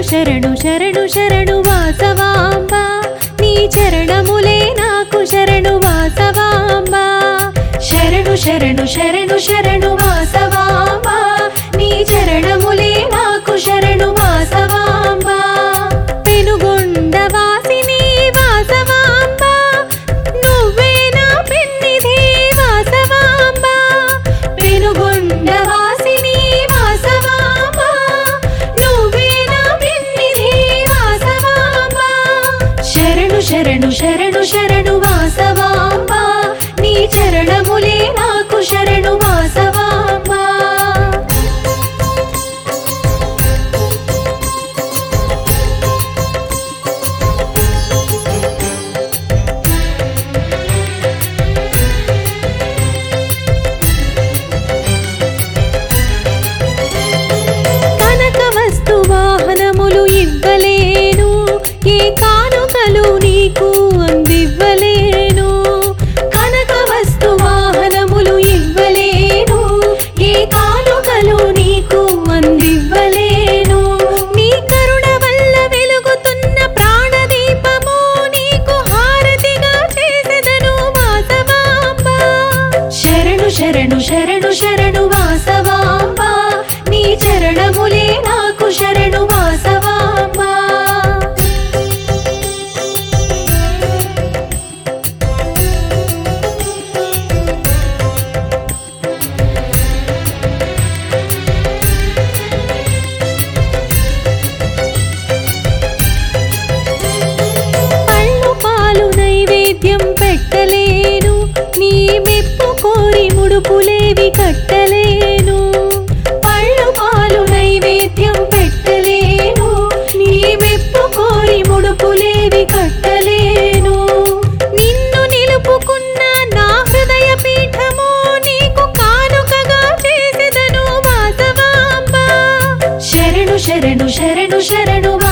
శరణు శరణు శరణు వాసవాంబ నీ చరణములే నాకు శరణు వాసవాంబ శరణు శరణు శరణు శరణు వాసవాంబ నీ చరణములే నాకు శరణు వాసవాంబ పెనుగొండ వాసిని వాసవాంబ నువ్వే నా పెన్నిధి వాసవాంబ పెనుగొండ వాసిని వాసవాంబ నువ్వే నా పెన్నిధి వాసవాంబ శరణు శరణు శరణు శరణు వాసవాంబ నీ చరణములే నాకు శరణు వాసవాంబ కనక వస్తు వాహనములు ఇవ్వలేను ఏ కానుకలు నీకు అందివ్వలేను కనక వస్తు వాహనములు ఇవ్వలేను ఏ కానుకలు నీకు అందివ్వలేను నీ కరుణ వల్ల వెలుగుతున్న ప్రాణదీపము నీకు హారతిగా చేసెదను వాసవాంబ శరణు శరణు శరణు శరణు వాసవాంబ నీ చరణములే నాకు శరణు వాసవాంబ పళ్ళు పాలు నైవేద్యం పెట్టలేను నీ మెప్పు కోరి ముడుపులేవి కట్టలేను పళ్ళు పాలు నైవేద్యం పెట్టలేను నీ మెప్పు కోరి ముడుపులేవి కట్టలేను నిన్ను నిలుపుకున్న నా హృదయ పీఠము నీకు కానుకగా చేసెదను వాసవాంబ శరణు శరణు శరణు శరణు